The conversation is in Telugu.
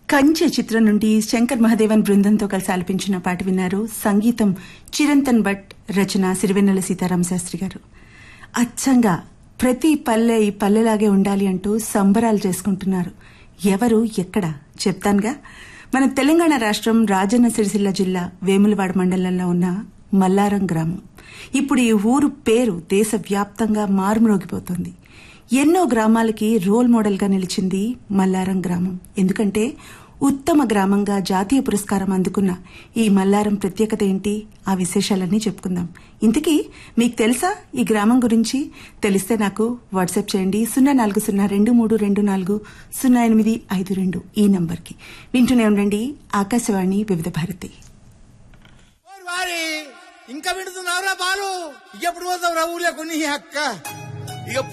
కంచె చిత్రం నుండి శంకర్ మహదేవన్ బృందంతో కలిసి ఆలపించిన పాట విన్నారు సంగీతం చిరంతన్ భట్ రచన సిరివెన్నెల సీతారామ శాస్త్రి గారు అచ్చంగా ప్రతి పల్లె ఈ పల్లెలాగే ఉండాలి అంటూ సంబరాలు చేసుకుంటున్నారు ఎవరు ఎక్కడ చెప్తానుగా మన తెలంగాణ రాష్ట్రం రాజన్న సిరిసిల్ల జిల్లా వేములవాడ మండలంలో ఉన్న మల్లారం గ్రామం ఇప్పుడు ఈ ఊరు పేరు దేశవ్యాప్తంగా మారుమ్రోగిపోతుంది ఎన్నో గ్రామాలకి రోల్ మోడల్ గా నిలిచింది మల్లారం గ్రామం ఎందుకంటే ఉత్తమ గ్రామంగా జాతీయ పురస్కారం అందుకున్న ఈ మల్లారం ప్రత్యేకత ఏంటి ఆ విశేషాలన్నీ చెప్పుకుందాం ఇంతకీ మీకు తెలుసా ఈ గ్రామం గురించి తెలిస్తే నాకు వాట్సాప్ చేయండి సున్నా నాలుగు సున్నా రెండు మూడు రెండు నాలుగు సున్నా ఎనిమిది ఐదు రెండు ఈ నంబర్కి వింటూనే ఉండండి ఆకాశవాణి వివిధ భారతి ఓరి వారి ఇంకా వింటున్నావురా బాలు ఎప్పుడు పోతావు రా ఊర్లో కొన్ని అక్క ఇక